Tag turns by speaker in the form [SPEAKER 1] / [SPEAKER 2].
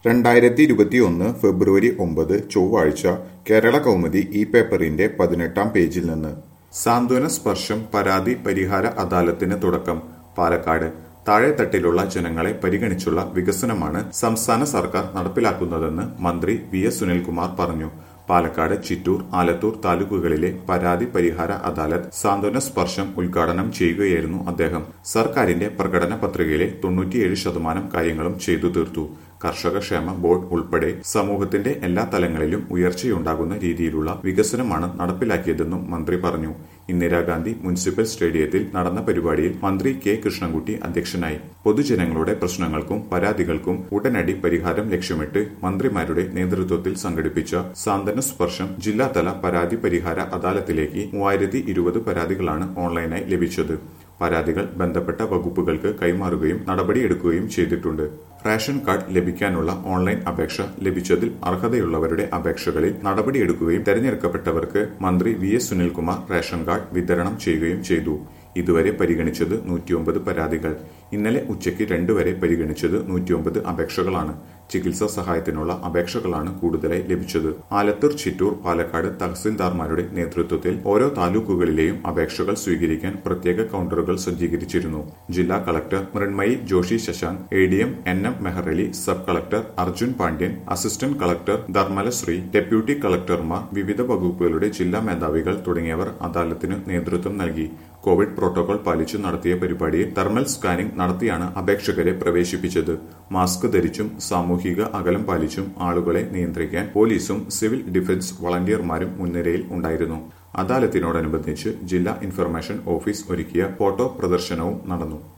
[SPEAKER 1] രണ്ടായിരത്തി ഇരുപത്തിയൊന്ന് ഫെബ്രുവരി ഒമ്പത് ചൊവ്വാഴ്ച കേരള കൗമുദി ഈ പേപ്പറിന്റെ പതിനെട്ടാം പേജിൽ നിന്ന് സാന്ത്വന സ്പർശം പരാതി പരിഹാര അദാലത്തിന് തുടക്കം പാലക്കാട് താഴെത്തട്ടിലുള്ള ജനങ്ങളെ പരിഗണിച്ചുള്ള വികസനമാണ് സംസ്ഥാന സർക്കാർ നടപ്പിലാക്കുന്നതെന്ന് മന്ത്രി വി എസ് സുനിൽകുമാർ പറഞ്ഞു പാലക്കാട് ചിറ്റൂർ ആലത്തൂർ താലൂക്കുകളിലെ പരാതി പരിഹാര അദാലത്ത് സാന്ത്വന സ്പർശം ഉദ്ഘാടനം ചെയ്യുകയായിരുന്നു അദ്ദേഹം സർക്കാരിന്റെ പ്രകടന പത്രികയിലെ തൊണ്ണൂറ്റിയേഴ് ശതമാനം കാര്യങ്ങളും ചെയ്തു തീർത്തു കർഷക ക്ഷേമ ബോർഡ് ഉൾപ്പെടെ സമൂഹത്തിന്റെ എല്ലാ തലങ്ങളിലും ഉയർച്ചയുണ്ടാകുന്ന രീതിയിലുള്ള വികസനമാണ് നടപ്പിലാക്കിയതെന്നും മന്ത്രി പറഞ്ഞു ഇന്ദിരാഗാന്ധി മുനിസിപ്പൽ സ്റ്റേഡിയത്തിൽ നടന്ന പരിപാടിയിൽ മന്ത്രി കെ കൃഷ്ണൻകുട്ടി അധ്യക്ഷനായി പൊതുജനങ്ങളുടെ പ്രശ്നങ്ങൾക്കും പരാതികൾക്കും ഉടനടി പരിഹാരം ലക്ഷ്യമിട്ട് മന്ത്രിമാരുടെ നേതൃത്വത്തിൽ സംഘടിപ്പിച്ച സാന്ത്വന സ്പർശം ജില്ലാതല പരാതി പരിഹാര അദാലത്തിലേക്ക് മൂവായിരത്തി ഇരുപത് പരാതികളാണ് ഓൺലൈനായി ലഭിച്ചത് പരാതികൾ ബന്ധപ്പെട്ട വകുപ്പുകൾക്ക് കൈമാറുകയും നടപടിയെടുക്കുകയും ചെയ്തിട്ടുണ്ട് റേഷൻ കാർഡ് ലഭിക്കാനുള്ള ഓൺലൈൻ അപേക്ഷ ലഭിച്ചതിൽ അർഹതയുള്ളവരുടെ അപേക്ഷകളിൽ നടപടിയെടുക്കുകയും തെരഞ്ഞെടുക്കപ്പെട്ടവർക്ക് മന്ത്രി V S Sunilkumar ration card വിതരണം ചെയ്യുകയും ചെയ്തു ഇതുവരെ പരിഗണിച്ചത് നൂറ്റിയൊമ്പത് പരാതികൾ ഇന്നലെ ഉച്ചയ്ക്ക് രണ്ട് വരെ പരിഗണിച്ചത് നൂറ്റിയൊമ്പത് അപേക്ഷകളാണ് ചികിത്സാ സഹായത്തിനുള്ള അപേക്ഷകളാണ് കൂടുതലായി ലഭിച്ചത് ആലത്തൂർ ചിറ്റൂർ പാലക്കാട് തഹസിൽദാർമാരുടെ നേതൃത്വത്തിൽ ഓരോ താലൂക്കുകളിലെയും അപേക്ഷകൾ സ്വീകരിക്കാൻ പ്രത്യേക കൌണ്ടറുകൾ സജ്ജീകരിച്ചിരുന്നു ജില്ലാ collector Mrunmayi Joshi Shashank A D M N M Mehrali sub collector Arjun Pandian assistant collector Dharmalashree deputy കളക്ടർമാർ വിവിധ വകുപ്പുകളുടെ ജില്ലാ മേധാവികൾ തുടങ്ങിയവർ അദാലത്തിന് നേതൃത്വം നൽകി കോവിഡ് പ്രോട്ടോകോൾ പാലിച്ചു നടത്തിയ പരിപാടിയിൽ തെർമൽ സ്കാനിംഗ് നടത്തിയാണ് അപേക്ഷകരെ പ്രവേശിപ്പിച്ചത് മാസ്ക് ധരിച്ചും സാമൂഹിക അകലം പാലിച്ചും ആളുകളെ നിയന്ത്രിക്കാൻ പോലീസും സിവിൽ ഡിഫൻസ് വളണ്ടിയർമാരും മുൻനിരയിൽ ഉണ്ടായിരുന്നു അദാലത്തിനോടനുബന്ധിച്ച് ജില്ലാ ഇൻഫർമേഷൻ ഓഫീസ് ഒരുക്കിയ ഫോട്ടോ പ്രദർശനവും നടന്നു